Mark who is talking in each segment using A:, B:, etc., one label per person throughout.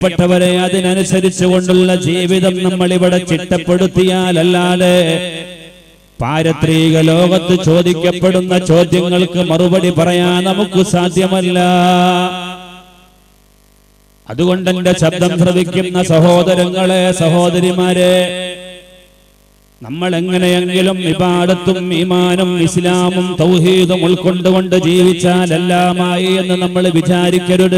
A: പ്രിയപ്പെട്ടവരെ അതിനനുസരിച്ച് കൊണ്ടുള്ള ജീവിതം നമ്മൾ ഇവിടെ ചിട്ടപ്പെടുത്തിയാലല്ലാതെ പാരത്രിക ലോകത്ത് ചോദിക്കപ്പെടുന്ന ചോദ്യങ്ങൾക്ക് മറുപടി പറയാൻ നമുക്ക് സാധ്യമല്ല അതുകൊണ്ട് എന്റെ ശബ്ദം ശ്രവിക്കുന്ന സഹോദരങ്ങളെ സഹോദരിമാരെ നമ്മൾ എങ്ങനെയെങ്കിലും വിവാദത്തും ഈമാനും ഇസ്ലാമും തൗഹീദും ഉൾക്കൊണ്ടുകൊണ്ട് ജീവിച്ചാൽ എല്ലാമായി എന്ന് നമ്മൾ വിചാരിക്കരുത്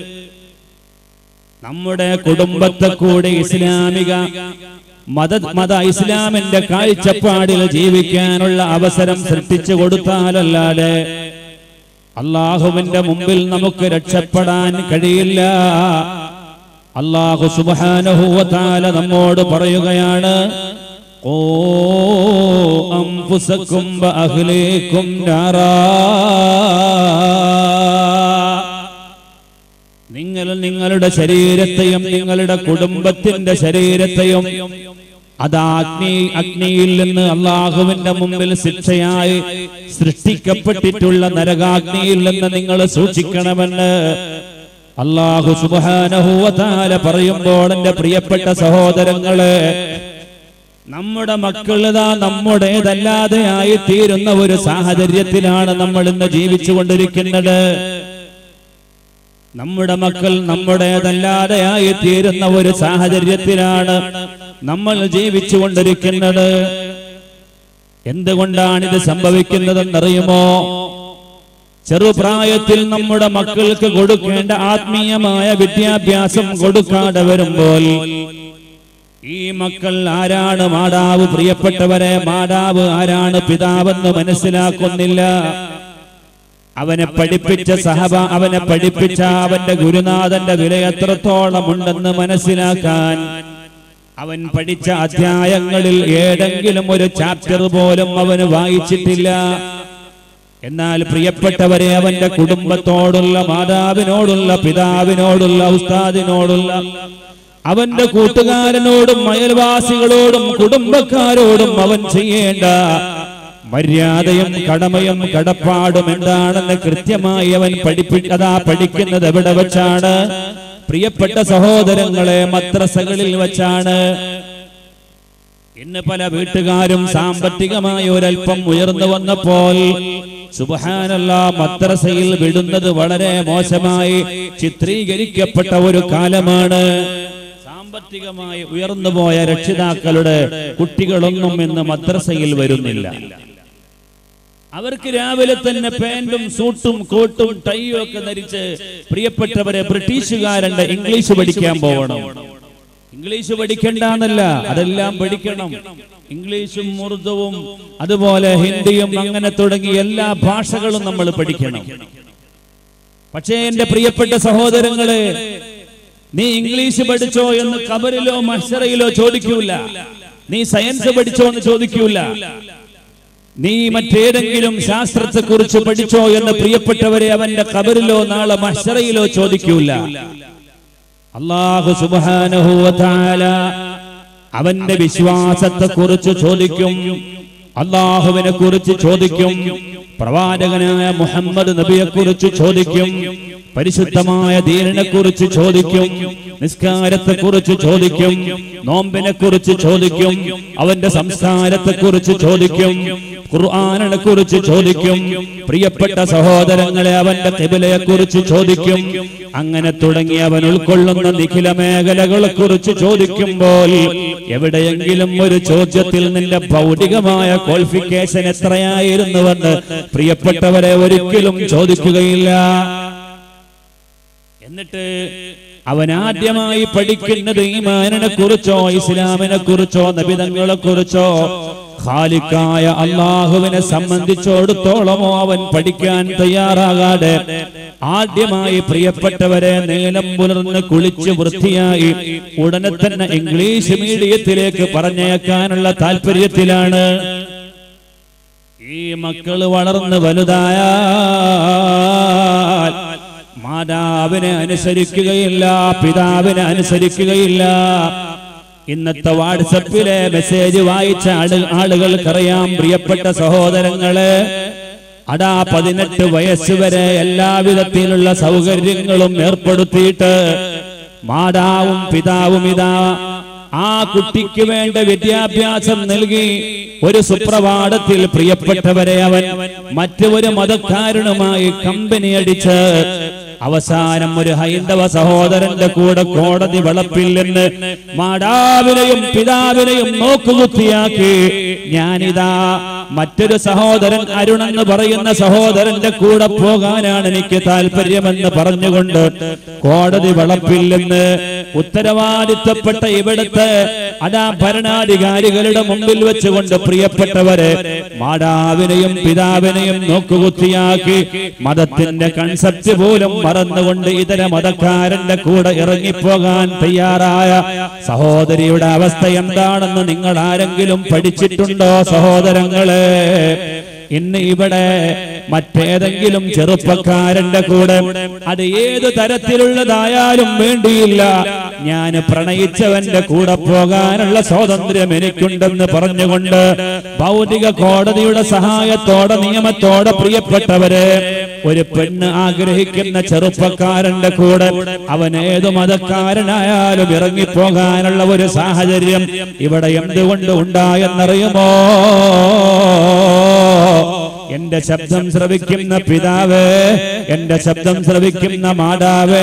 A: നമ്മുടെ കുടുംബത്തെ കൂടി ഇസ്ലാമിക മത മത ഇസ്ലാമിന്റെ കാഴ്ചപ്പാടിൽ ജീവിക്കാനുള്ള അവസരം സൃഷ്ടിച്ചു കൊടുത്താലല്ലാതെ അള്ളാഹുവിന്റെ മുമ്പിൽ നമുക്ക് രക്ഷപ്പെടാൻ കഴിയില്ല അള്ളാഹു സുബാനഹുവത്താല നമ്മോട് പറയുകയാണ് ഓ അംഫുസക്കും അഹ്ലീക്കും നാറാ നിങ്ങൾ നിങ്ങളുടെ ശരീരത്തെയും നിങ്ങളുടെ കുടുംബത്തിന്റെ ശരീരത്തെയും അത് അഗ്നി അഗ്നിയിൽ നിന്ന് അള്ളാഹുവിന്റെ മുമ്പിൽ ശിക്ഷയായി സൃഷ്ടിക്കപ്പെട്ടിട്ടുള്ള നരകാഗ്നിയിൽ നിന്ന് നിങ്ങൾ സൂക്ഷിക്കണമെന്ന് അള്ളാഹു സുബാനഹുവതാല പറയുമ്പോൾ എന്റെ പ്രിയപ്പെട്ട സഹോദരങ്ങളെ നമ്മുടെ മക്കളിതാ നമ്മുടേതല്ലാതെ ആയി തീരുന്ന ഒരു സാഹചര്യത്തിലാണ് നമ്മൾ ഇന്ന് ജീവിച്ചു കൊണ്ടിരിക്കുന്നത് നമ്മുടെ മക്കൾ നമ്മുടേതല്ലാതെ ആയി തീരുന്ന ഒരു സാഹചര്യത്തിലാണ് നമ്മൾ ജീവിച്ചു കൊണ്ടിരിക്കുന്നത് എന്തുകൊണ്ടാണ് ഇത് സംഭവിക്കുന്നതെന്നറിയുമോ ചെറുപ്രായത്തിൽ നമ്മുടെ മക്കൾക്ക് കൊടുക്കേണ്ട ആത്മീയമായ വിദ്യാഭ്യാസം കൊടുക്കാതെ വരുമ്പോൾ ഈ മക്കൾ ആരാണ് മാതാവ് പ്രിയപ്പെട്ടവരെ മാതാവ് ആരാണ് പിതാവെന്ന് മനസ്സിലാക്കുന്നില്ല അവനെ പഠിപ്പിച്ച സഹബ അവനെ പഠിപ്പിച്ച അവന്റെ ഗുരുനാഥന്റെ വില എത്രത്തോളം ഉണ്ടെന്ന് മനസ്സിലാക്കാൻ അവൻ പഠിച്ച അധ്യായങ്ങളിൽ ഏതെങ്കിലും ഒരു ചാപ്റ്റർ പോലും അവന് വായിച്ചിട്ടില്ല എന്നാൽ പ്രിയപ്പെട്ടവരെ അവന്റെ കുടുംബത്തോടുള്ള മാതാവിനോടുള്ള പിതാവിനോടുള്ള ഉസ്താദിനോടുള്ള അവന്റെ കൂട്ടുകാരനോടും അയൽവാസികളോടും കുടുംബക്കാരോടും അവൻ ചെയ്യേണ്ട മര്യാദയും കടമയും കടപ്പാടും എന്താണെന്ന് കൃത്യമായി അവൻ പഠിപ്പിക്കതാ പഠിക്കുന്നത് എവിടെ വെച്ചാണ് പ്രിയപ്പെട്ട സഹോദരങ്ങളെ മദ്രസകളിൽ വെച്ചാണ് ഇന്ന് പല വീട്ടുകാരും സാമ്പത്തികമായി ഒരല്പം ഉയർന്നു വന്നപ്പോൾ സുബഹാനല്ല മദ്രസയിൽ വിടുന്നത് വളരെ മോശമായി ചിത്രീകരിക്കപ്പെട്ട ഒരു കാലമാണ് സാമ്പത്തികമായി ഉയർന്നു പോയ രക്ഷിതാക്കളുടെ കുട്ടികളൊന്നും ഇന്ന് മദ്രസയിൽ വരുന്നില്ല അവർക്ക് രാവിലെ തന്നെ പാന്റും സൂട്ടും കോട്ടും ടൈയും ഒക്കെ ധരിച്ച് പ്രിയപ്പെട്ടവരെ ബ്രിട്ടീഷുകാരന്റെ ഇംഗ്ലീഷ് പഠിക്കാൻ പോകണം ഇംഗ്ലീഷ് പഠിക്കണ്ടെന്നല്ല അതെല്ലാം പഠിക്കണം ഇംഗ്ലീഷും ഉറുദുവും അതുപോലെ ഹിന്ദിയും അങ്ങനെ തുടങ്ങി എല്ലാ ഭാഷകളും നമ്മൾ പഠിക്കണം പക്ഷേ എന്റെ പ്രിയപ്പെട്ട സഹോദരങ്ങളെ നീ ഇംഗ്ലീഷ് പഠിച്ചോ എന്ന് കബറിലോ മത്സരയിലോ ചോദിക്കൂല നീ സയൻസ് പഠിച്ചോ എന്ന് ചോദിക്കൂല നീ മറ്റേതെങ്കിലും ശാസ്ത്രത്തെ കുറിച്ച് പഠിച്ചോ എന്ന് പ്രിയപ്പെട്ടവരെ അവന്റെ കബറിലോ നാളെ മത്സരയിലോ ചോദിക്കൂല അള്ളാഹു സുബാനഹുല അവന്റെ വിശ്വാസത്തെ കുറിച്ച് ചോദിക്കും അള്ളാഹുവിനെ കുറിച്ച് ചോദിക്കും പ്രവാചകനായ മുഹമ്മദ് നബിയെ കുറിച്ച് ചോദിക്കും പരിശുദ്ധമായ ദീനിനെ കുറിച്ച് ചോദിക്കും നിസ്കാരത്തെ കുറിച്ച് ചോദിക്കും നോമ്പിനെ കുറിച്ച് ചോദിക്കും അവന്റെ സംസ്കാരത്തെ കുറിച്ച് ചോദിക്കും ഖുർആാനിനെ കുറിച്ച് ചോദിക്കും പ്രിയപ്പെട്ട സഹോദരങ്ങളെ അവന്റെ കിബിലയെ കുറിച്ച് ചോദിക്കും അങ്ങനെ തുടങ്ങി അവൻ ഉൾക്കൊള്ളുന്ന നിഖില മേഖലകളെ കുറിച്ച് ചോദിക്കുമ്പോൾ എവിടെയെങ്കിലും ഒരു ചോദ്യത്തിൽ നിന്റെ ഭൗതികമായ ക്വാളിഫിക്കേഷൻ എത്രയായിരുന്നുവെന്ന് പ്രിയപ്പെട്ടവരെ ഒരിക്കലും ചോദിക്കുകയില്ല എന്നിട്ട് അവൻ ആദ്യമായി പഠിക്കുന്നത് ഈമാനിനെ കുറിച്ചോ ഇസ്ലാമിനെ കുറിച്ചോ നബിതങ്ങളെ കുറിച്ചോ ഖാലിക്കായ അള്ളാഹുവിനെ സംബന്ധിച്ചോടത്തോളമോ അവൻ പഠിക്കാൻ തയ്യാറാകാതെ ആദ്യമായി പ്രിയപ്പെട്ടവരെ നീലം പുലർന്ന് കുളിച്ച് വൃത്തിയായി ഉടനെ തന്നെ ഇംഗ്ലീഷ് മീഡിയത്തിലേക്ക് പറഞ്ഞേക്കാനുള്ള താല്പര്യത്തിലാണ് ഈ മക്കള് വളർന്ന് വലുതായാൽ മാതാവിനെ അനുസരിക്കുകയില്ല പിതാവിനെ അനുസരിക്കുകയില്ല ഇന്നത്തെ വാട്സപ്പിലെ മെസ്സേജ് വായിച്ച ആള് ആളുകൾക്കറിയാം പ്രിയപ്പെട്ട സഹോദരങ്ങള് അടാ പതിനെട്ട് വയസ്സ് വരെ എല്ലാവിധത്തിലുള്ള സൗകര്യങ്ങളും ഏർപ്പെടുത്തിയിട്ട് മാതാവും പിതാവും ഇതാ ആ കുട്ടിക്ക് വേണ്ട വിദ്യാഭ്യാസം നൽകി ഒരു സുപ്രഭാതത്തിൽ പ്രിയപ്പെട്ടവരെ അവൻ മറ്റു ഒരു മതക്കാരനുമായി കമ്പനി അടിച്ച് അവസാനം ഒരു ഹൈന്ദവ സഹോദരന്റെ കൂടെ കോടതി വളപ്പില്ലെന്ന് മാതാവിനെയും പിതാവിനെയും നോക്കുകുത്തിയാക്കി ഞാനിതാ മറ്റൊരു സഹോദരൻ അരുൺ എന്ന് പറയുന്ന സഹോദരന്റെ കൂടെ പോകാനാണ് എനിക്ക് താല്പര്യമെന്ന് പറഞ്ഞുകൊണ്ട് കോടതി വളപ്പില്ലെന്ന് ഉത്തരവാദിത്തപ്പെട്ട ഇവിടുത്തെ അതാ ഭരണാധികാരികളുടെ മുമ്പിൽ വെച്ചുകൊണ്ട് പ്രിയപ്പെട്ടവരെ മാതാവിനെയും പിതാവിനെയും നോക്കുകുത്തിയാക്കി മതത്തിന്റെ കൺസെപ്റ്റ് പോലും മറന്നുകൊണ്ട് ഇതര മതക്കാരന്റെ കൂടെ ഇറങ്ങിപ്പോകാൻ തയ്യാറായ സഹോദരിയുടെ അവസ്ഥ എന്താണെന്ന് നിങ്ങൾ ആരെങ്കിലും പഠിച്ചിട്ടുണ്ടോ സഹോദരങ്ങളെ ഇന്ന് ഇവിടെ മറ്റേതെങ്കിലും ചെറുപ്പക്കാരന്റെ കൂടെ അത് ഏത് തരത്തിലുള്ളതായാലും വേണ്ടിയില്ല ഞാൻ പ്രണയിച്ചവന്റെ കൂടെ പോകാനുള്ള സ്വാതന്ത്ര്യം എനിക്കുണ്ടെന്ന് പറഞ്ഞുകൊണ്ട് ഭൗതിക കോടതിയുടെ സഹായത്തോടെ നിയമത്തോടെ പ്രിയപ്പെട്ടവരെ ഒരു പെണ്ണ് ആഗ്രഹിക്കുന്ന ചെറുപ്പക്കാരന്റെ കൂടെ അവൻ ഏതു മതക്കാരനായാലും ഇറങ്ങിപ്പോകാനുള്ള ഒരു സാഹചര്യം ഇവിടെ എന്തുകൊണ്ട് ഉണ്ടായെന്നറിയുമോ എന്റെ ശബ്ദം ശ്രവിക്കുന്ന പിതാവേ എന്റെ ശബ്ദം ശ്രവിക്കുന്ന മാതാവേ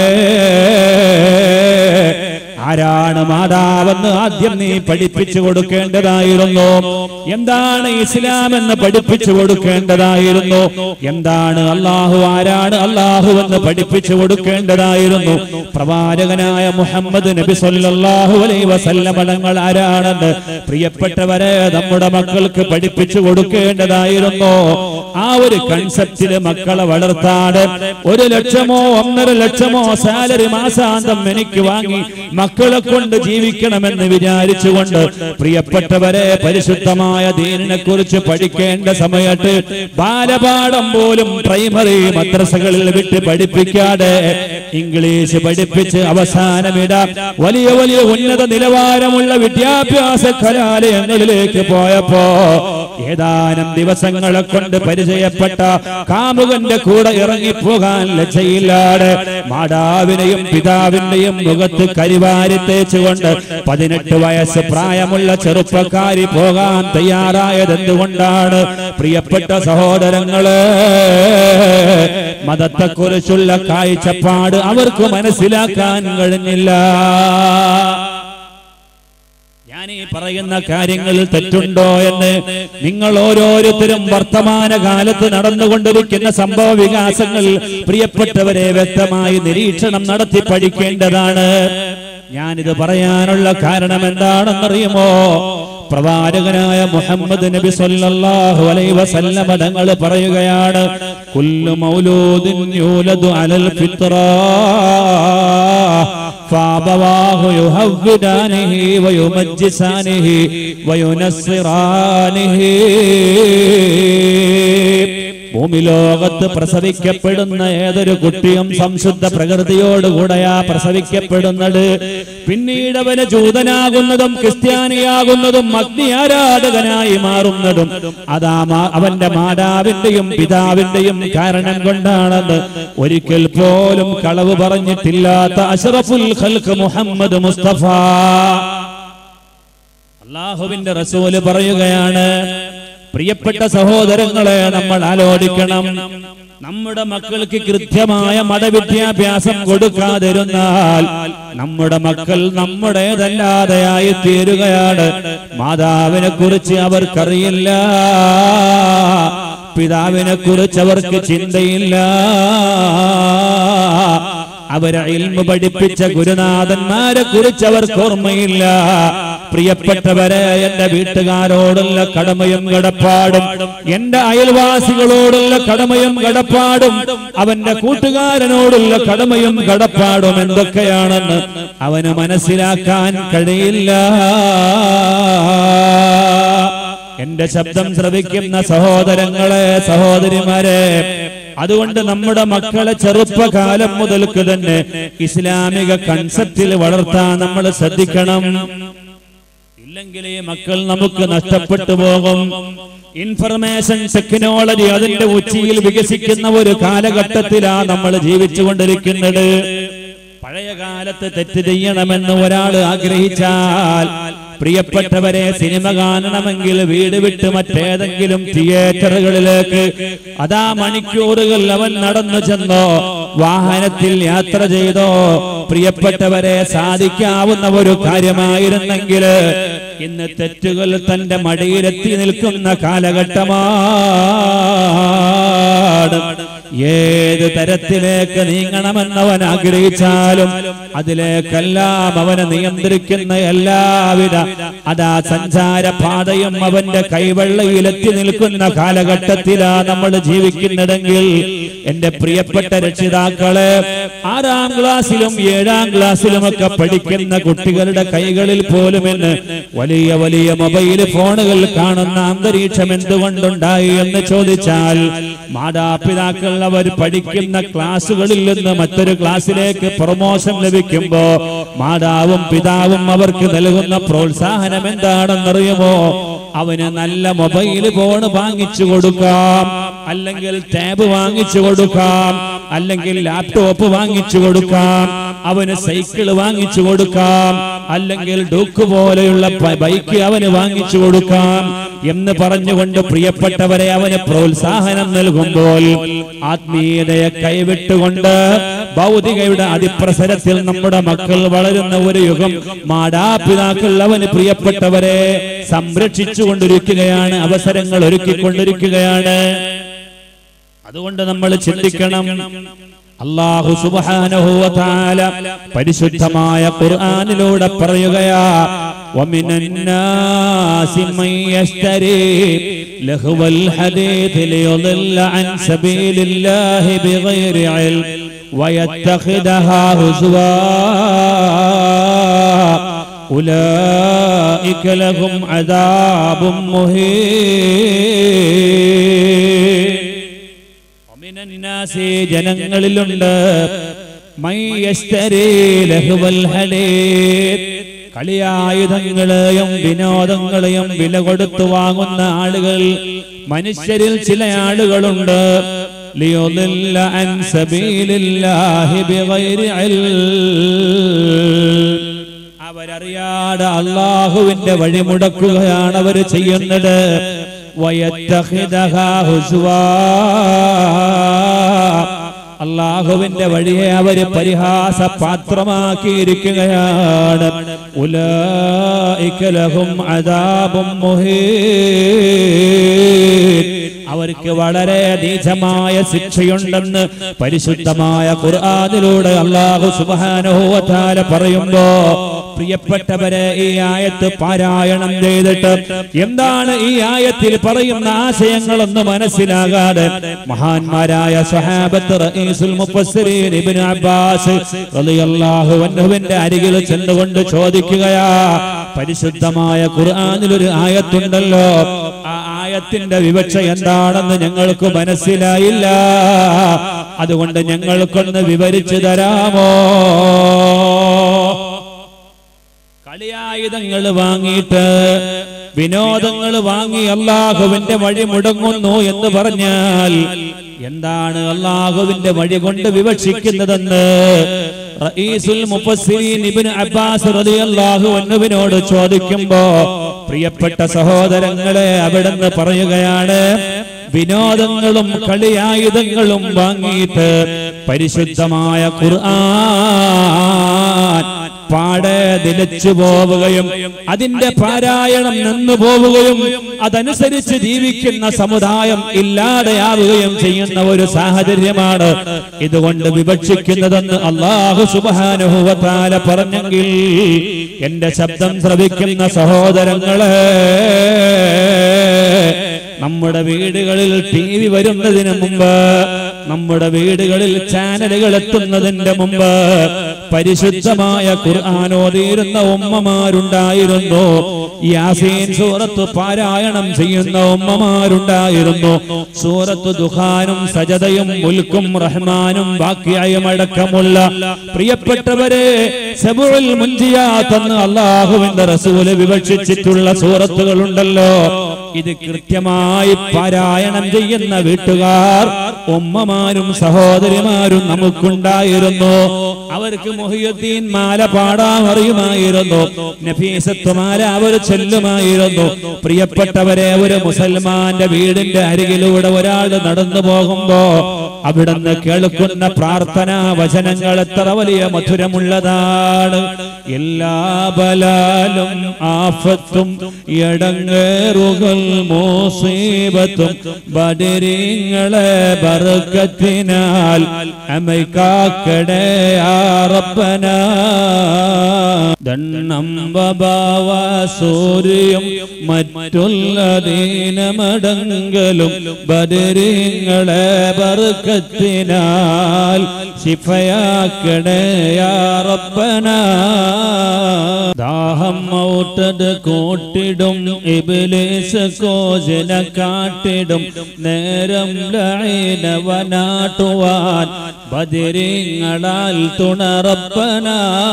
A: ആരാണ് മാതാവെന്ന് ആദ്യം നീ പഠിപ്പിച്ചു കൊടുക്കേണ്ടതായിരുന്നു എന്താണ് ഇസ്ലാം എന്ന് പഠിപ്പിച്ചു കൊടുക്കേണ്ടതായിരുന്നു എന്താണ് അള്ളാഹു ആരാണ് അള്ളാഹു എന്ന് പഠിപ്പിച്ചു കൊടുക്കേണ്ടതായിരുന്നു പ്രവാചകനായ മുഹമ്മദ് നബി സല്ലല്ലാഹു അലൈഹി വസല്ലമ തങ്ങൾ ആരാണെന്ന് പ്രിയപ്പെട്ടവരെ നമ്മുടെ മക്കൾക്ക് പഠിപ്പിച്ചു കൊടുക്കേണ്ടതായിരുന്നു ആ ഒരു കൺസെപ്റ്റില് മക്കളെ വളർത്താതെ ഒരു ലക്ഷമോ ഒന്നര ലക്ഷമോ സാലറി മാസാന്തം എനിക്ക് വാങ്ങി മക്കളെ കൊണ്ട് ജീവിക്കണമെന്ന് വിചാരിച്ചുകൊണ്ട് പ്രിയപ്പെട്ടവരെ പരിശുദ്ധമായ ദീനിനെ കുറിച്ച് പഠിക്കേണ്ട സമയത്ത് ബാലപാഠം പോലും പ്രൈമറി മദ്രസകളിൽ വിട്ട് പഠിപ്പിക്കാതെ ഇംഗ്ലീഷ് പഠിപ്പിച്ച് അവസാനമിടാം വലിയ വലിയ ഉന്നത നിലവാരമുള്ള വിദ്യാഭ്യാസ കലാലയങ്ങളിലേക്ക് പോയപ്പോ ഏതാനും ദിവസങ്ങളെ കൊണ്ട് പരിചയപ്പെട്ട കാമുകന്റെ കൂടെ ഇറങ്ങിപ്പോകാൻ ലജ്ജയില്ലാതെ മാതാവിനെയും പിതാവിന്റെയും മുഖത്ത് കരിവാരി തേച്ചുകൊണ്ട് പതിനെട്ട് വയസ്സ് പ്രായമുള്ള ചെറുപ്പക്കാരി പോകാൻ തയ്യാറായത് എന്തുകൊണ്ടാണ് പ്രിയപ്പെട്ട സഹോദരങ്ങള് മതത്തെക്കുറിച്ചുള്ള കാഴ്ചപ്പാട് അവർക്ക് മനസ്സിലാക്കാൻ കഴിഞ്ഞില്ല ഞാൻ ഈ പറയുന്ന കാര്യങ്ങളിൽ തെറ്റുണ്ടോ എന്ന് നിങ്ങൾ ഓരോരുത്തരും വർത്തമാന കാലത്ത് നടന്നുകൊണ്ടിരിക്കുന്ന സംഭവ വികാസങ്ങൾ പ്രിയപ്പെട്ടവരെ വ്യക്തമായി നിരീക്ഷണം നടത്തി പഠിക്കേണ്ടതാണ് ഞാനിത് പറയാനുള്ള കാരണം എന്താണെന്നറിയുമോ പ്രവാചകനായ മുഹമ്മദ് നബി സല്ലല്ലാഹു അലൈഹി വസല്ലമ തങ്ങൾ പറയുകയാണ് കുല്ലു മൗലൂദിൻ യൂലദു അലൽ ഫിത്ര فابواه يهودانه ويمجسانه وينصرانه ഭൂമി ലോകത്ത് പ്രസവിക്കപ്പെടുന്ന ഏതൊരു കുട്ടിയും സംശുദ്ധ പ്രകൃതിയോടുകൂടെയാ പ്രസവിക്കപ്പെടുന്നത് പിന്നീട് അവന് ജൂതനാകുന്നതും ക്രിസ്ത്യാനിയാകുന്നതും അഗ്നി ആരാധകനായി മാറുന്നതും അതാ മാ- അവന്റെ മാതാവിന്റെയും പിതാവിന്റെയും കാരണം കൊണ്ടാണെന്ന് ഒരിക്കൽ പോലും കളവ് പറഞ്ഞിട്ടില്ലാത്ത അഷറഫുൽ ഖൽഖ് മുഹമ്മദ് മുസ്തഫ അള്ളാഹുവിന്റെ റസൂല് പറയുകയാണ് പ്രിയപ്പെട്ട സഹോദരങ്ങളെ നമ്മൾ ആലോചിക്കണം നമ്മുടെ മക്കൾക്ക് കൃത്യമായ മതവിദ്യാഭ്യാസം കൊടുക്കാതിരുന്നാൽ നമ്മുടെ മക്കൾ നമ്മുടേതല്ലാതെയായി തീരുകയാണ് മാതാവിനെ കുറിച്ച് അവർക്കറിയില്ല പിതാവിനെ കുറിച്ച് അവർക്ക് ചിന്തയില്ല അവരെ ഇൽമ പഠിപ്പിച്ച ഗുരുനാഥന്മാരെ കുറിച്ച് അവർക്ക് ഓർമ്മയില്ല പ്രിയപ്പെട്ടവരെ എന്റെ വീട്ടുകാരോടുള്ള കടമയും കടപ്പാടും എന്റെ അയൽവാസികളോടുള്ള കടമയും കടപ്പാടും അവന്റെ കൂട്ടുകാരനോടുള്ള കടമയും കടപ്പാടും എന്തൊക്കെയാണെന്ന് അവന് മനസ്സിലാക്കാൻ കഴിയില്ല എന്റെ ശബ്ദം ശ്രവിക്കുന്ന സഹോദരങ്ങളെ സഹോദരിമാരെ അതുകൊണ്ട് നമ്മുടെ മക്കളെ ചെറുപ്പകാലം മുതൽക്ക് തന്നെ ഇസ്ലാമിക കൺസെപ്റ്റിൽ വളർത്താൻ നമ്മൾ ശ്രദ്ധിക്കണം ഇല്ലെങ്കിൽ ഈ മക്കൾ നമുക്ക് നഷ്ടപ്പെട്ടു പോകും ഇൻഫർമേഷൻ ടെക്നോളജി അതിന്റെ ഉച്ചിയിൽ വികസിക്കുന്ന ഒരു കാലഘട്ടത്തിലാണ് നമ്മൾ ജീവിച്ചുകൊണ്ടിരിക്കുന്നത് പഴയ കാലത്ത് തെറ്റ് ചെയ്യണമെന്ന് ഒരാൾ ആഗ്രഹിച്ചാൽ പ്രിയപ്പെട്ടവരെ സിനിമ കാണണമെങ്കിൽ വീട് വിട്ട് മറ്റേതെങ്കിലും തിയേറ്ററുകളിലേക്ക് അതാ മണിക്കൂറുകൾ അവൻ നടന്നു ചെന്നോ വാഹനത്തിൽ യാത്ര ചെയ്തോ പ്രിയപ്പെട്ടവരെ സാധിക്കാവുന്ന ഒരു കാര്യമായിരുന്നെങ്കിൽ ഇന്ന് തെറ്റുകൾ തന്റെ മടിയിലെത്തി നിൽക്കുന്ന കാലഘട്ടമാണ് ഏത് തരത്തിലേക്ക് നീങ്ങണമെന്നവൻ ആഗ്രഹിച്ചാലും അതിലേക്കെല്ലാം അവനെ നിയന്ത്രിക്കുന്ന എല്ലാവിധ അതാ സഞ്ചാര പാതയും അവന്റെ കൈവെള്ളയിലെത്തി നിൽക്കുന്ന കാലഘട്ടത്തിലാ നമ്മൾ ജീവിക്കുന്നതെങ്കിൽ എന്റെ പ്രിയപ്പെട്ട രക്ഷിതാക്കളെ ആറാം ക്ലാസ്സിലും ഏഴാം ക്ലാസ്സിലും ഒക്കെ പഠിക്കുന്ന കുട്ടികളുടെ കൈകളിൽ പോലും ഇന്ന് വലിയ വലിയ മൊബൈൽ ഫോണുകൾ കാണുന്ന അന്തരീക്ഷം എന്തുകൊണ്ടുണ്ടായി എന്ന് ചോദിച്ചാൽ മാതാപിതാക്കൾ അവർ പഠിക്കുന്ന ക്ലാസ്സുകളിൽ നിന്ന് മറ്റൊരു ക്ലാസ്സിലേക്ക് പ്രൊമോഷൻ ലഭിക്കുമ്പോ മാതാവും പിതാവും അവർക്ക് നൽകുന്ന പ്രോത്സാഹനം എന്താണെന്നറിയുമോ അവന് നല്ല മൊബൈൽ ഫോൺ വാങ്ങിച്ചു കൊടുക്കാം അല്ലെങ്കിൽ ടാബ് വാങ്ങിച്ചു കൊടുക്കാം അല്ലെങ്കിൽ ലാപ്ടോപ്പ് വാങ്ങിച്ചു കൊടുക്കാം അവന് സൈക്കിൾ വാങ്ങിച്ചു കൊടുക്കാം അല്ലെങ്കിൽ ഡൂക്ക് പോലെയുള്ള പ- ബൈക്ക് അവന് വാങ്ങിച്ചു കൊടുക്കാം എന്ന് പറഞ്ഞുകൊണ്ട് പ്രിയപ്പെട്ടവരെ അവന് പ്രോത്സാഹനം നൽകുമ്പോൾ ആത്മീയതയെ കൈവിട്ടുകൊണ്ട് ഭൗതികയുടെ അതിപ്രസരത്തിൽ നമ്മുടെ മക്കൾ വളരുന്ന ഒരു യുഗം മാതാപിതാക്കൾ അവന് പ്രിയപ്പെട്ടവരെ സംരക്ഷിച്ചു കൊണ്ടിരിക്കുകയാണ് അവസരങ്ങൾ ഒരുക്കിക്കൊണ്ടിരിക്കുകയാണ് അതുകൊണ്ട് നമ്മൾ ചിന്തിക്കണം അള്ളാഹു സുബ്ഹാനഹു വ തആല പരിശുദ്ധമായ ഖുർആനിലൂടെ പറയുകയാ ومن الناس من يشتري لهو الحديث ليضل عن سبيل الله بغير علم ويتخذها هزوا أولئك لهم عذاب مهين ومن الناس ജനങ്ങളിലുണ്ട് മൈ യശ്തരി ലഹുവൽ ഹദീദ് കളിയായുധങ്ങളെയും വിനോദങ്ങളെയും വില കൊടുത്തു വാങ്ങുന്ന ആളുകൾ മനുഷ്യരിൽ ചില ആളുകളുണ്ട് ലിയുദില്ല അൻ സബീലില്ലാഹി ബിഗൈരി ഇൽം അവരറിയാതെ അള്ളാഹുവിന്റെ വഴി മുടക്കുകയാണ് അവർ ചെയ്യുന്നത് വയത്തഖിദഹാ ഹുസ്വാ. അള്ളാഹുവിന്റെ വഴിയെ അവര് പരിഹാസ പാത്രമാക്കിയിരിക്കുകയാണ് ഉലൈക ലഹും അദാബും മുഹീൻ അവർക്ക് വളരെ നീചമായ ശിക്ഷയുണ്ടെന്ന് പരിശുദ്ധമായ ഖുർആനിലൂടെ അള്ളാഹു സുബ്ഹാനഹു വ തആല പറയുമ്പോ പ്രിയപ്പെട്ടവരെ ഈ ആയത്ത് പാരായണം ചെയ്തിട്ട് എന്താണ് ഈ ആയത്തിൽ പറയുന്ന ആശയങ്ങളൊന്ന് മനസ്സിലാകാതെ മഹാന്മാരായ സഹാബത്ത് റഈസുൽ മുഫസ്സിരീൻ ഇബ്നു അബ്ബാസ് റളിയല്ലാഹു അൻഹുവിന്റെ അരികിൽ ചെന്നുകൊണ്ട് ചോദിക്കുകയാ പരിശുദ്ധമായ ഖുർആനിൽ ഒരു ആയത്തുണ്ടല്ലോ ആ ആയത്തിന്റെ വിവക്ഷ എന്താണെന്ന് ഞങ്ങൾക്ക് മനസ്സിലായില്ല അതുകൊണ്ട് ഞങ്ങൾക്കൊന്ന് വിവരിച്ചു തരാമോ കളിയായുധങ്ങൾ വാങ്ങിയിട്ട് വിനോദങ്ങൾ വാങ്ങി അള്ളാഹുവിന്റെ വഴി മുടങ്ങുന്നു എന്ന് പറഞ്ഞാൽ എന്താണ് അള്ളാഹുവിന്റെ വഴി കൊണ്ട് വിവക്ഷിക്കുന്നതെന്ന് റഈസുൽ മുഫസ്സിരീൻ ഇബ്നു അബ്ബാസ് റളിയല്ലാഹു അൻഹുവിനോട് ചോദിക്കുമ്പോ പ്രിയപ്പെട്ട സഹോദരങ്ങളെ അവിടുന്ന് പറയുകയാണ് വിനോദങ്ങളും കളിയായുധങ്ങളും വാങ്ങിയിട്ട് പരിശുദ്ധമായ ഖുർആൻ പാടെ നിലച്ചു പോവുകയും അതിന്റെ പാരായണം നിന്നു പോവുകയും അതനുസരിച്ച് ജീവിക്കുന്ന സമുദായം ഇല്ലാതെയാവുകയും ചെയ്യുന്ന ഒരു സാഹചര്യമാണ് ഇതുകൊണ്ട് വിവക്ഷിക്കുന്നതെന്ന് അള്ളാഹു സുബാനുഭവത്താല പറഞ്ഞെങ്കിൽ എന്റെ ശബ്ദം ശ്രവിക്കുന്ന സഹോദരങ്ങളെ നമ്മുടെ വീടുകളിൽ ടി വി വരുന്നതിന് മുമ്പ് നമ്മുടെ വീടുകളിൽ ചാനലുകൾ എത്തുന്നതിന്റെ മുമ്പ് പരിശുദ്ധമായ ഖുർആൻ ഓതിയിരുന്ന ഉമ്മമാരുണ്ടായിരുന്നു യാസീൻ സൂറത്ത് പാരായണം ചെയ്യുന്ന ഉമ്മമാരുണ്ടായിരുന്നു സൂറത്ത് ദുഖാനും സജതയും മുൽക്കും റഹ്മാനും ബാക്കിയായും അടക്കമുള്ള പ്രിയപ്പെട്ടവരെ സബുൽ മുഞ്ചിയാത്തെന്ന് അള്ളാഹുവിന്റെ റസൂല് വിവക്ഷിച്ചിട്ടുള്ള സൂറത്തുകളുണ്ടല്ലോ ഇത് കൃത്യമായി പാരായണം ചെയ്യുന്ന വീട്ടുകാർ ഉമ്മമാർ ഉമ്മമാരും സഹോദരിമാരും നമുക്കുണ്ടായിരുന്നു അവർക്ക് മൊഹിയുദ്ദീൻ മാല പാടാൻ അറിയുമായിരുന്നു നഫീസത്ത് മാല അവർ ചൊല്ലുമായിരുന്നു പ്രിയപ്പെട്ടവരെ ഒരു മുസൽമാന്റെ വീടിന്റെ അരികിലൂടെ ഒരാൾ നടന്നു പോകുമ്പോ അവിടുന്ന് കേൾക്കുന്ന പ്രാർത്ഥനാ വചനങ്ങൾ എത്ര വലിയ മധുരമുള്ളതാണ് എല്ലാ ബലാലും ആഫത്തും എടങ്ങേറുകൾ മോസീബത്തും ബദരീങ്ങളെ ബർക്കത്തിനാൽ അമൈക്കാക്കടയാറപ്പന ദണ്ണം ബബാവ സൂര്യം മറ്റുള്ള ദീനമടങ്കലും ബദരീങ്ങളെ ബർക്കത്തിനാൽ ശിഫയാക്കടയാറപ്പന ദാഹം ഔട്ടത് കൂട്ടിടും ഇബിലേസ് കോജന കാട്ടിടും നേരം ലൈനവനാട്ടുവാൻ ബദിരിങ്ങളാൽ തുണറപ്പന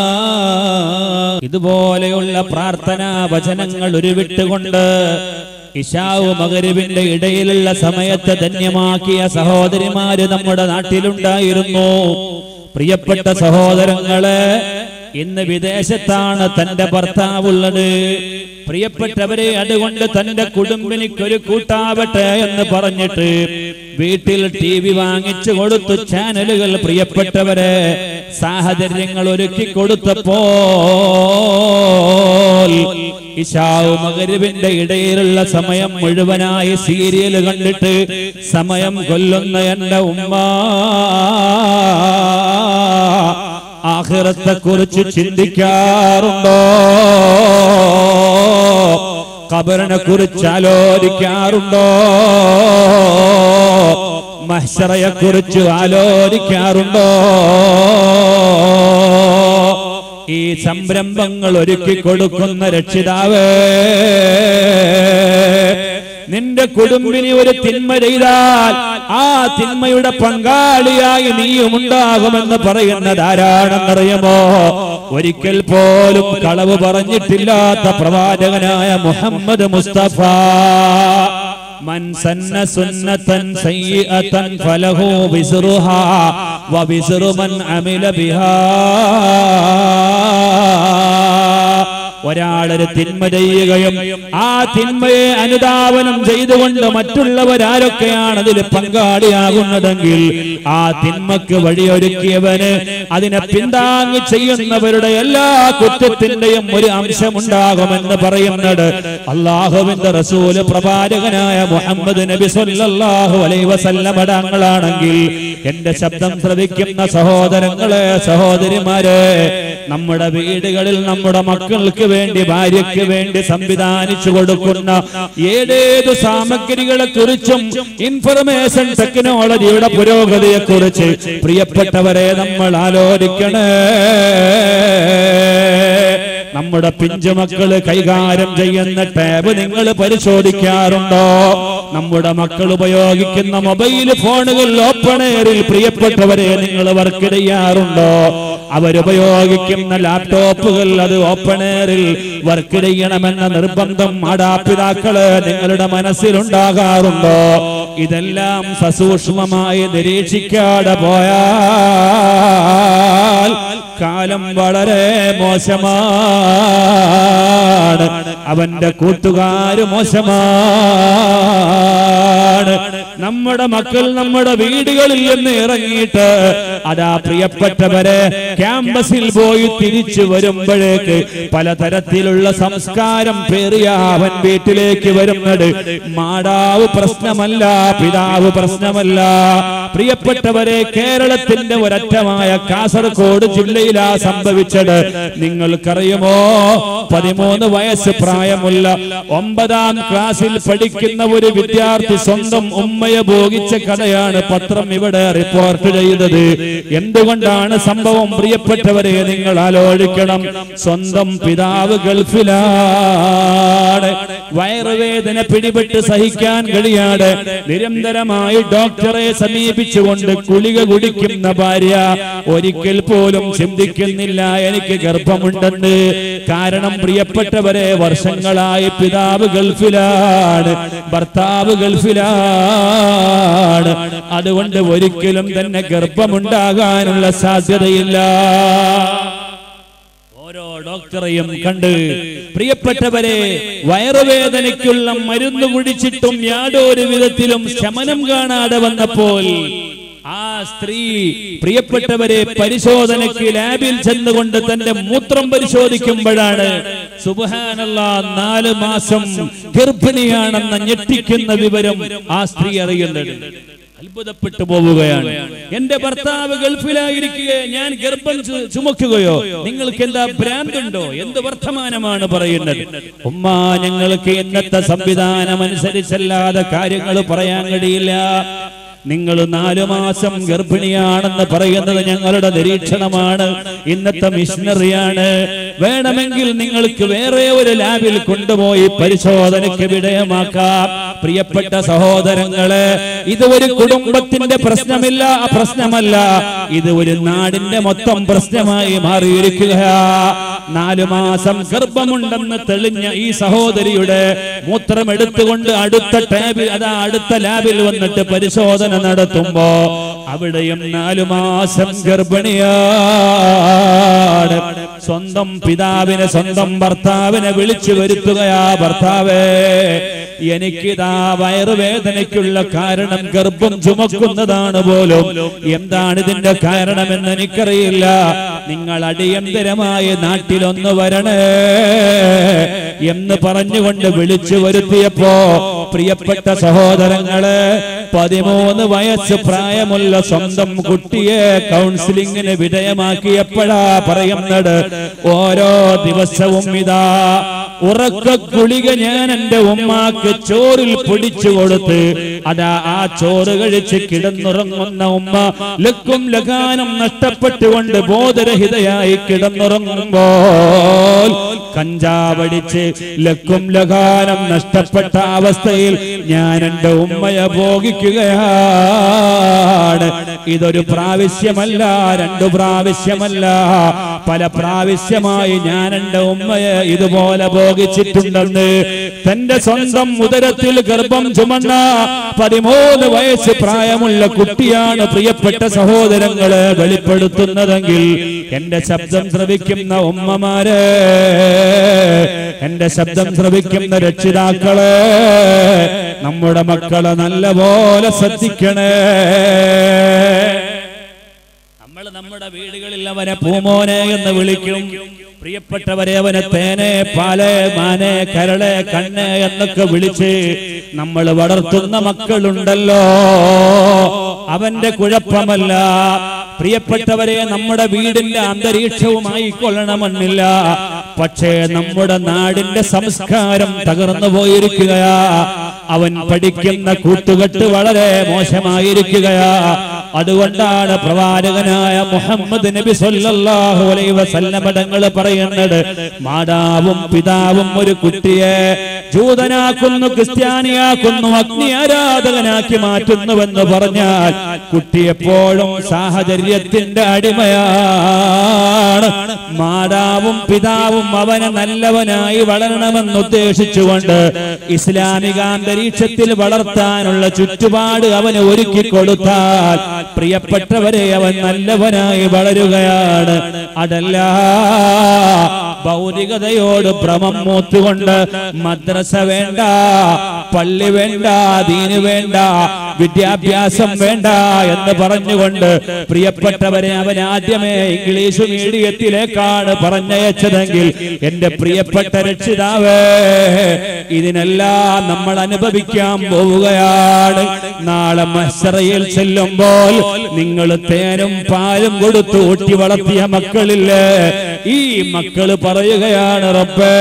A: ഇതുപോലെയുള്ള പ്രാർത്ഥനാ വചനങ്ങൾ ഉരുവിട്ടുകൊണ്ട് ഇഷാവ് മകരിവിന്റെ ഇടയിലുള്ള സമയത്ത് ധന്യമാക്കിയ സഹോദരിമാര് നമ്മുടെ നാട്ടിലുണ്ടായിരുന്നു പ്രിയപ്പെട്ട സഹോദരങ്ങളെ ഇന്ന് വിദേശത്താണ് തന്റെ ഭർത്താവുള്ളത് പ്രിയപ്പെട്ടവരെ അതുകൊണ്ട് തന്റെ കുടുംബിനിക്കൊരു കൂട്ടാവട്ടെ എന്ന് പറഞ്ഞിട്ട് വീട്ടിൽ ടി വി വാങ്ങിച്ചു കൊടുത്തു ചാനലുകൾ പ്രിയപ്പെട്ടവരെ സാഹചര്യങ്ങൾ ഒരുക്കി കൊടുത്തപ്പോ ഇഷാവ് മകരിവിന്റെ ഇടയിലുള്ള സമയം മുഴുവനായി സീരിയൽ കണ്ടിട്ട് സമയം കൊല്ലുന്ന എന്റെ ഉമ്മ ആഹിറത്തെ കുറിച്ച് ചിന്തിക്കാറുണ്ടോ ഖബറിനെ കുറിച്ച് ആലോചിക്കാറുണ്ടോ മഹ്ശറയെ കുറിച്ച് ആലോചിക്കാറുണ്ടോ ഈ സംരംഭങ്ങൾ ഒരുക്കി കൊടുക്കുന്ന രക്ഷിതാവേ നിന്റെ കുടുംബിനി ഒരു തിന്മ ചെയ്താൽ ആ തിന്മയുടെ പങ്കാളിയായി നീയും ഉണ്ടാകുമെന്ന് പറയുന്നത് ആരാണെന്നറിയുമോ ഒരിക്കൽ പോലും കളവ് പറഞ്ഞിട്ടില്ലാത്ത പ്രവാചകനായ മുഹമ്മദ് മുസ്തഫ من سن سنة سيئة فله وزرها ووزر من عمل بها ഒരാളൊരു തിന്മ ചെയ്യുകയും ആ തിന്മയെ അനുധാവനം ചെയ്തുകൊണ്ട് മറ്റുള്ളവരാരൊക്കെയാണ് അതിൽ പങ്കാളിയാകുന്നതെങ്കിൽ ആ തിന്മക്ക് വഴിയൊരുക്കിയവന് അതിനെ പിന്താങ്ങി ചെയ്യുന്നവരുടെ എല്ലാ കുറ്റത്തിന്റെയും ഒരു അംശമുണ്ടാകുമെന്ന് പറയുന്നത് അള്ളാഹുവിന്റെ റസൂല് പ്രവാചകനായ മുഹമ്മദ് നബി സല്ലല്ലാഹു അലൈഹി വസല്ലമ തങ്ങളാണെങ്കിൽ എന്റെ ശബ്ദം ശ്രവിക്കുന്ന സഹോദരങ്ങളെ സഹോദരിമാരെ നമ്മുടെ വീടുകളിൽ നമ്മുടെ മക്കൾക്ക് വേണ്ടി ഭാര്യയ്ക്ക് വേണ്ടി സംവിധാനിച്ചു കൊടുക്കുന്ന ഏതേതു സാമഗ്രികളെ കുറിച്ചും ഇൻഫർമേഷൻ ടെക്നോളജിയുടെ പുരോഗതിയെ കുറിച്ച് പ്രിയപ്പെട്ടവരെ നമ്മൾ ആലോചിക്കണേ നമ്മുടെ പിഞ്ചുമക്കള് കൈകാര്യം ചെയ്യുന്ന ടാബ് നിങ്ങൾ പരിശോധിക്കാറുണ്ടോ നമ്മുടെ മക്കൾ ഉപയോഗിക്കുന്ന മൊബൈൽ ഫോണുകൾ ഓപ്പൺ എയറിൽ പ്രിയപ്പെട്ടവരെ നിങ്ങൾ വർക്ക് ചെയ്യാറുണ്ടോ അവരുപയോഗിക്കുന്ന ലാപ്ടോപ്പുകൾ അത് ഓപ്പൺ എയറിൽ വർക്ക് ചെയ്യണമെന്ന നിർബന്ധം മാതാപിതാക്കള് നിങ്ങളുടെ മനസ്സിലുണ്ടാകാറുണ്ടോ ഇതെല്ലാം സസൂക്ഷ്മമായി നിരീക്ഷിക്കാതെ പോയാൽ കാലം വളരെ മോശമാണ് അവന്റെ കൂട്ടുകാര് മോശമാണ് നമ്മുടെ മക്കൾ നമ്മുടെ വീടുകളിൽ നിന്ന് ഇറങ്ങിയിട്ട് അതാ പ്രിയപ്പെട്ടവരെ ക്യാമ്പസിൽ പോയി തിരിച്ചു വരുമ്പോഴേക്ക് പലതരത്തിലുള്ള സംസ്കാരം പേറിയ അവൻ വീട്ടിലേക്ക് വരുന്നത് മാടാവ് പ്രശ്നമല്ല പിതാവ് പ്രശ്നമല്ല പ്രിയപ്പെട്ടവരെ കേരളത്തിന്റെ ഒരറ്റമായ കാസർഗോഡ് ജില്ലയിലാ സംഭവിച്ചത് നിങ്ങൾക്കറിയുമോ പതിമൂന്ന് വയസ്സ് പ്രായമുള്ള ഒമ്പതാം ക്ലാസ്സിൽ പഠിക്കുന്ന ഒരു വിദ്യാർത്ഥി സ്വന്തം ഉമ്മയെ ഭോഗിച്ച കഥയാണ് പത്രം ഇവിടെ റിപ്പോർട്ട് ചെയ്തത് എന്തുകൊണ്ടാണ് സംഭവം പ്രിയപ്പെട്ടവരെ നിങ്ങൾ ആലോചിക്കണം സ്വന്തം പിതാവ് ഗൾഫിലാണ് വയറുവേദന പിടിപെട്ട് സഹിക്കാൻ കഴിയാതെ നിരന്തരമായി ഡോക്ടറെ സമീപിച്ചുകൊണ്ട് കുളിക കുടിക്കുന്ന ഭാര്യ ഒരിക്കൽ പോലും ചിന്തിക്കുന്നില്ല എനിക്ക് ഗർഭമുണ്ടെന്ന് കാരണം പ്രിയപ്പെട്ടവരെ വർഷങ്ങളായി പിതാവ് ഗൾഫിലാണ് ഭർത്താവ് ഗൾഫിലാണ് അതുകൊണ്ട് ഒരിക്കലും തന്നെ ഗർഭമുണ്ടാകാനുള്ള സാധ്യതയില്ല ഓരോ ഡോക്ടറെയും കണ്ട് പ്രിയപ്പെട്ടവരെ വയറുവേദനയ്ക്കുള്ള മരുന്ന് കുടിച്ചിട്ടും യാതൊരു വിധത്തിലും ശമനം കാണാതെ വന്നപ്പോൾ ആ സ്ത്രീ പ്രിയപ്പെട്ടവരെ പരിശോധനയ്ക്ക് ലാബിൽ ചെന്നുകൊണ്ട് തന്റെ മൂത്രം പരിശോധിക്കുമ്പോഴാണ് സുബഹാനല്ല നാല് മാസം ഗർഭിണിയാണെന്ന ഞെട്ടിക്കുന്ന വിവരം ആ സ്ത്രീ അറിയുന്നത് അത്ഭുതപ്പെട്ടു പോവുകയാണ് എന്റെ ഭർത്താവ് ഗൾഫിലായിരിക്കുക ഞാൻ ഗർഭം ചു- ചുമക്കുകയോ നിങ്ങൾക്ക് എന്താ ഭ്രാന്തുണ്ടോ എന്ത് വർത്തമാനമാണ് പറയുന്നത് ഉമ്മ ഞങ്ങൾക്ക് ഇന്നത്തെ സംവിധാനം അനുസരിച്ചല്ലാതെ കാര്യങ്ങൾ പറയാൻ കഴിയില്ല നിങ്ങൾ നാലു മാസം ഗർഭിണിയാണെന്ന് പറയുന്നത് ഞങ്ങളുടെ നിരീക്ഷണമാണ് ഇന്നത്തെ മിഷനറിയാണ് വേണമെങ്കിൽ നിങ്ങൾക്ക് വേറെ ഒരു ലാബിൽ കൊണ്ടുപോയി പരിശോധനയ്ക്ക് വിധേയമാക്കാം പ്രിയപ്പെട്ട സഹോദരങ്ങളെ ഇത് ഒരു കുടുംബത്തിന്റെ പ്രശ്നമില്ല പ്രശ്നമല്ല ഇത് ഒരു നാടിന്റെ മൊത്തം പ്രശ്നമായി മാറിയിരിക്കുക നാലു മാസം ഗർഭമുണ്ടെന്ന് തെളിഞ്ഞ ഈ സഹോദരിയുടെ മൂത്രം എടുത്തുകൊണ്ട് അടുത്ത ടാബിൽ അതാ അടുത്ത ലാബിൽ വന്നിട്ട് പരിശോധന നടത്തുമ്പോ അവിടെയും നാലു മാസം ഗർഭിണിയാണ് സ്വന്തം പിതാവിനെ സ്വന്തം ഭർത്താവിനെ വിളിച്ചു വരുത്തുകയാ ഭർത്താവേ എനിക്കിതാ വയറുവേദനയ്ക്കുള്ള കാരണം ഗർഭം ചുമക്കുന്നതാണ് പോലും എന്താണ് ഇതിന്റെ കാരണമെന്ന് എനിക്കറിയില്ല നിങ്ങൾ അടിയന്തരമായി നാട്ടിലൊന്ന് വരണേ എന്ന് പറഞ്ഞുകൊണ്ട് വിളിച്ചു വരുത്തിയപ്പോ പ്രിയപ്പെട്ട സഹോദരങ്ങളെ പതിമൂന്ന് വയസ്സ് പ്രായമുള്ള സ്വന്തം കുട്ടിയെ കൗൺസിലിങ്ങിന് വിധേയമാക്കിയപ്പോഴാ പറയുന്നത് ഓരോ ദിവസവും ഇതാ ഉറക്ക ഗുളിക ഞാൻ എന്റെ ഉമ്മാക്ക് ചോറിൽ പൊടിച്ചു കൊടുത്ത് അതാ ആ ചോറ് കഴിച്ച് കിടന്നുറങ്ങുന്ന ഉമ്മ ലക്കും ലഗാനം നഷ്ടപ്പെട്ടുകൊണ്ട് ബോധരഹിതയായി കിടന്നുറങ്ങുമ്പോൾ കഞ്ചാവടിച്ച് ലക്കും ലഗാനം നഷ്ടപ്പെട്ട അവസ്ഥയിൽ ഞാൻ എന്റെ ഉമ്മയെ ഭോഗിക്കുകയാണ് ഇതൊരു പ്രാവശ്യമല്ല രണ്ടു പ്രാവശ്യമല്ല പല പ്രാവശ്യമായി ഞാൻ എന്റെ ഉമ്മയെ ഇതുപോലെ ഭോഗിച്ചിട്ടുണ്ടെന്ന് തന്റെ സ്വന്തം ഉദരത്തിൽ ഗർഭം ചുമന്ന പതിമൂന്ന് വയസ്സ് പ്രായമുള്ള കുട്ടിയാണ് പ്രിയപ്പെട്ട സഹോദരങ്ങളെ വെളിപ്പെടുത്തുന്നതെങ്കിൽ എന്റെ ശബ്ദം ശ്രവിക്കുന്ന ഉമ്മമാരെ എന്റെ ശബ്ദം ശ്രവിക്കുന്ന രക്ഷിതാക്കളെ നമ്മുടെ മക്കളെ നല്ലപോലെ ശ്രദ്ധിക്കണേ നമ്മൾ നമ്മുടെ വീടുകളിൽ അവനെ പൂമോനെ എന്ന് വിളിക്കും പ്രിയപ്പെട്ടവരെ അവനെ തേനെ പാല് മാനെ കരള് കണ്ണ് എന്നൊക്കെ വിളിച്ച് നമ്മൾ വളർത്തുന്ന മക്കളുണ്ടല്ലോ അവന്റെ കുഴപ്പമല്ല പ്രിയപ്പെട്ടവരെ നമ്മുടെ വീടിന്റെ അന്തരീക്ഷവുമായി കൊള്ളണമെന്നില്ല പക്ഷേ നമ്മുടെ നാടിന്റെ സംസ്കാരം തകർന്നു പോയിരിക്കുകയാ അവൻ പഠിക്കുന്ന കൂട്ടുകെട്ട് വളരെ മോശമായിരിക്കുകയാ അതുകൊണ്ടാണ് പ്രവാചകനായ മുഹമ്മദ് നബി സല്ലല്ലാഹു അലൈഹി വസല്ലമ തങ്ങൾ പറയുന്നത് മാതാവും പിതാവും ഒരു കുട്ടിയെ ജൂതനാക്കുന്നു ക്രിസ്ത്യാനിയാക്കുന്നു അഗ്നി ആരാധകനാക്കി മാറ്റുന്നുവെന്ന് പറഞ്ഞാൽ കുട്ടി എപ്പോഴും സാഹചര്യത്തിന്റെ അടിമയാണ് മാതാവും പിതാവും അവനെ നല്ലവനായി വളരണമെന്ന് ഉദ്ദേശിച്ചുകൊണ്ട് ഇസ്ലാമിക അന്തരീക്ഷത്തിൽ വളർത്താനുള്ള ചുറ്റുപാട് അവന് ഒരുക്കി കൊടുത്താൽ പ്രിയപ്പെട്ടവരെ അവൻ നല്ലവനായി വളരുകയാണ് അതല്ല ഭൗതികതയോട് ഭ്രമം മൂത്തുകൊണ്ട് മദ്രസ വേണ്ട പള്ളി വേണ്ട ദീന് വേണ്ട വിദ്യാഭ്യാസം വേണ്ട എന്ന് പറഞ്ഞുകൊണ്ട് പ്രിയപ്പെട്ടവരെ അവൻ ആദ്യമേ ഇംഗ്ലീഷ് മീഡിയത്തിലേക്കാണ് പറഞ്ഞയച്ചതെങ്കിൽ എന്റെ പ്രിയപ്പെട്ട രക്ഷിതാവേ ഇതിനെല്ലാം നമ്മൾ അനുഭവിക്കാൻ പോവുകയാണ് നാളെ മത്സറയിൽ ചെല്ലുമ്പോൾ നിങ്ങൾ തേനും പാലും കൊടുത്ത് ഊട്ടി വളർത്തിയ മക്കളില്ലേ ഈ മക്കള് പറയുകയാണ് റബ്ബേ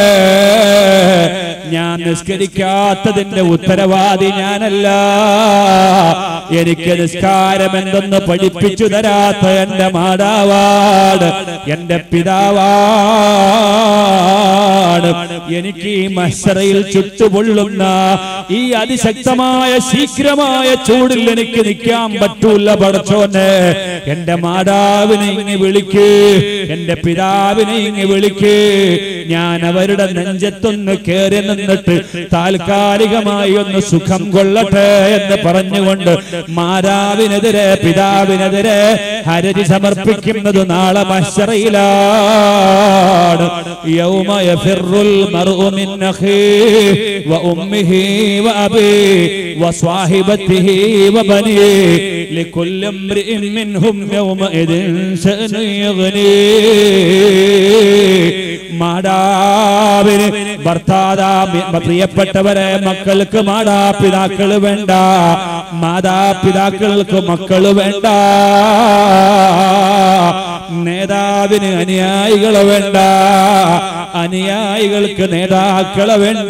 A: ഞാൻ നിസ്കരിക്കാത്തതിന്റെ ഉത്തരവാദി ഞാനല്ല എനിക്ക് നിസ്കാരം എന്തെന്ന് പഠിപ്പിച്ചു തരാത്ത എന്റെ മാതാവാണ് എന്റെ പിതാവാണ് എനിക്ക് ഈ മത്സരയിൽ ചുട്ടുപൊള്ളുന്ന ഈ അതിശക്തമായ ശീഘ്രമായ ചൂടിൽ എനിക്ക് നിൽക്കാൻ പറ്റൂല പടച്ചോനെ എന്റെ മാതാവിനെ ഇങ്ങ് വിളിക്ക് എന്റെ പിതാവിനെ ഇങ്ങ് വിളിക്ക് ഞാൻ അവരുടെ നെഞ്ചത്തൊന്ന് കയറി നിന്നിട്ട് താൽക്കാലികമായി ഒന്ന് സുഖം കൊള്ളട്ടെ എന്ന് പറഞ്ഞുകൊണ്ട് മാതാവിനെതിരെ പിതാവിനെതിരെ ഹരജി സമർപ്പിക്കുന്നത് നാളെ മശ്ശറയിലാണ് യൗമ യഫിറുൽ മർഉ മിൻ അഖീഹി വഉമ്മിഹി വഅബീഹി വസ്വാഹിബത്തിഹി വബനീഹി لكل امرئ منهم يومئذ شأن يغنيه മാതാവിന് ഭർത്താതാ പ്രിയപ്പെട്ടവരെ മക്കൾക്ക് മാതാപിതാക്കൾ വേണ്ട മാതാപിതാക്കൾക്ക് മക്കൾ വേണ്ട നേതാവിന് അനുയായികളെ വേണ്ട അനുയായികൾക്ക് നേതാക്കളെ വേണ്ട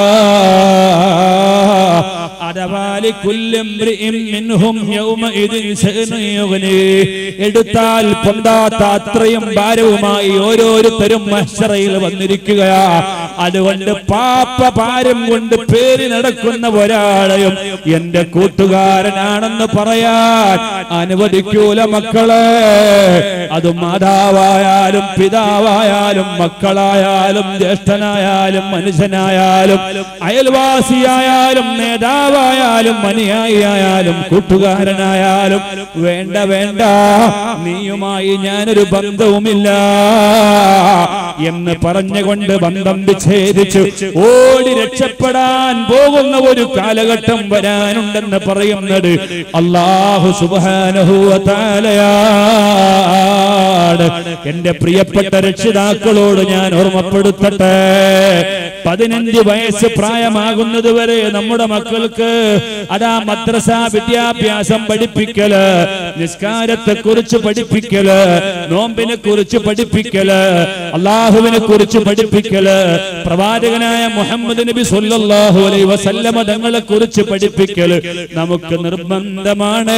A: അടവാലി കുല്ലംറിഇം മിൻഹും യൗമഇദിൻ ശഅനു യുഗ്നി എടുത്താൽ പൊന്താത്ത അത്രയും ഭാരവുമായി ഓരോരുത്തരും മഹ്ശറയിൽ വന്നിരിക്കുകയാ അതുകൊണ്ട് പാപ്പ ഭാരം കൊണ്ട് പേര് നടക്കുന്ന ഒരാളെയും എന്റെ കൂട്ടുകാരനാണെന്ന് പറയാൻ അനുവദിക്കൂല മക്കളെ അത് മാതാവായാലും പിതാവായാലും മക്കളായാലും ജ്യേഷ്ഠനായാലും മനുഷ്യനായാലും അയൽവാസിയായാലും നേതാവായാലും അനുയായിയായാലും കൂട്ടുകാരനായാലും വേണ്ട വേണ്ട നീയുമായി ഞാനൊരു ബന്ധവുമില്ല എന്ന് പറഞ്ഞുകൊണ്ട് ബന്ധം വിച്ഛേദിച്ചു ഓടി രക്ഷപ്പെടാൻ പോകുന്ന ഒരു കാലഘട്ടം വരാനുണ്ടെന്ന് പറയുന്നത് അള്ളാഹു സുബാനഹുവാലയാണ് എന്റെ പ്രിയപ്പെട്ട രക്ഷിതാക്കളോട് ഞാൻ ഓർമ്മപ്പെടുത്തട്ടെ പതിനഞ്ച് വയസ്സ് പ്രായമാകുന്നത് വരെ നമ്മുടെ മക്കൾക്ക് അതാ മദ്രസ വിദ്യാഭ്യാസം പഠിപ്പിക്കല് നിസ്കാരത്തെ കുറിച്ച് പഠിപ്പിക്കല് നോമ്പിനെ കുറിച്ച് പഠിപ്പിക്കല് അള്ളാഹുവിനെ കുറിച്ച് പഠിപ്പിക്കല് പ്രവാചകനായ മുഹമ്മദ് നബി സല്ലല്ലാഹു അലൈഹി വസല്ലമ തങ്ങളെ കുറിച്ച് പഠിപ്പിക്കല് നമുക്ക് നിർബന്ധമാണ്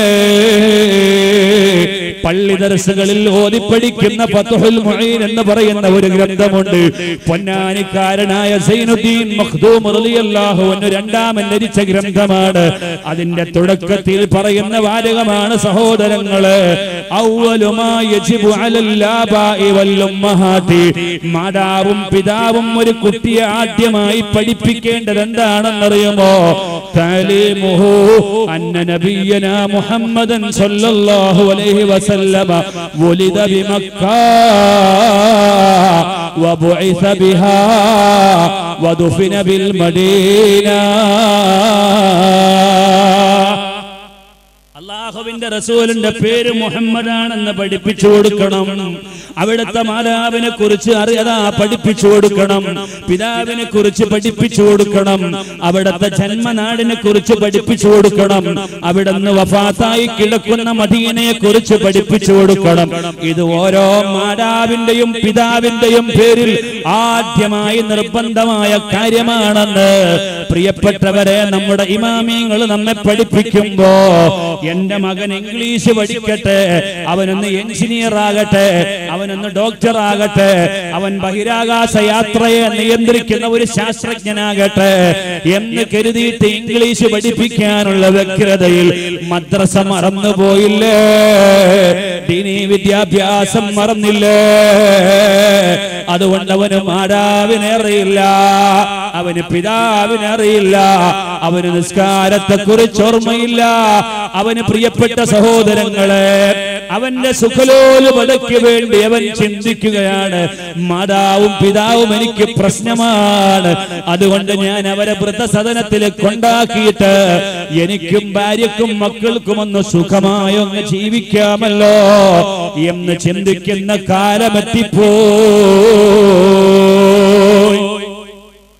A: പള്ളി ദർസുകളിൽ ഓതി പഠിക്കുന്ന ഫത്ഹുൽ മുഈൻ എന്ന് പറയുന്ന ഒരു ഗ്രന്ഥമുണ്ട് പൊന്നാനിക്കാരനായ സൈനുദ്ദീൻ മഖ്ദൂം റളിയല്ലാഹു അൻഹു രണ്ടാമൻ രചിച്ച ഗ്രന്ഥമാണ് അതിന്റെ തുടക്കത്തിൽ പറയുന്ന വാചകമാണ് സഹോദരങ്ങളെ അവ്വലുമാ യജിബു അലൽ ആബാഇ വൽ ഉമ്മഹാതി മാതാവും പിതാവും ഒരു കുട്ടിയെ ആദ്യമായി പഠിപ്പിക്കേണ്ടത് എന്താണെന്നറിയുമോ തലീമുഹു അന്ന നബിയന മുഹമ്മദൻ സല്ലല്ലാഹു അലൈഹി വസല്ലമ ولد بمكة وبعث بها ودفن بالمدينة അള്ളാഹുവിന്റെ റസൂലിന്റെ പേര് മുഹമ്മദാണെന്ന് പഠിപ്പിച്ചു കൊടുക്കണം അവിടുത്തെ മാതാവിനെ കുറിച്ച് അറിയാതാ പഠിപ്പിച്ചു കൊടുക്കണം പിതാവിനെ കുറിച്ച് പഠിപ്പിച്ചു കൊടുക്കണം അവിടുത്തെ ജന്മനാടിനെ കുറിച്ച് പഠിപ്പിച്ചു കൊടുക്കണം അവിടുന്ന് വഫാത്തായി കിടക്കുന്ന മദീനയെ കുറിച്ച് പഠിപ്പിച്ചു കൊടുക്കണം ഇത് ഓരോ മാതാവിന്റെയും പിതാവിന്റെയും പേരിൽ ആദ്യമായി നിർബന്ധമായ കാര്യമാണെന്ന് പ്രിയപ്പെട്ടവരെ നമ്മുടെ ഇമാമിയങ്ങൾ നമ്മെ പഠിപ്പിക്കുമ്പോ എന്റെ മകൻ ഇംഗ്ലീഷ് പഠിക്കട്ടെ അവനൊന്ന് എഞ്ചിനീയർ ആകട്ടെ അവനൊന്ന് ഡോക്ടർ ആകട്ടെ അവൻ ബഹിരാകാശ യാത്രയെ നിയന്ത്രിക്കുന്ന ഒരു ശാസ്ത്രജ്ഞനാകട്ടെ എന്ന് കരുതിയിട്ട് ഇംഗ്ലീഷ് പഠിപ്പിക്കാനുള്ള വ്യഗ്രതയിൽ മദ്രസ മറന്നുപോയില്ലേ ദീനീ വിദ്യാഭ്യാസം മറന്നില്ലേ അതുകൊണ്ട് അവന് മാതാവിനെ അറിയില്ല അവന് പിതാവിനെ അറിയില്ല അവന് നിസ്കാരത്തെ കുറിച്ച് ഓർമ്മയില്ല അവന് പ്രിയപ്പെട്ട സഹോദരങ്ങളെ അവന്റെ സുഖലോലുപതയ്ക്ക് വേണ്ടി അവൻ ചിന്തിക്കുകയാണ് മാതാവും പിതാവും എനിക്ക് പ്രശ്നമാണ് അതുകൊണ്ട് ഞാൻ അവരെ വൃദ്ധസദനത്തിൽ കൊണ്ടാക്കിയിട്ട് എനിക്കും ഭാര്യക്കും മക്കൾക്കും ഒന്ന് സുഖമായി ഒന്ന് ജീവിക്കാമല്ലോ എന്ന് ചിന്തിക്കുന്ന കാലമെത്തിപ്പോ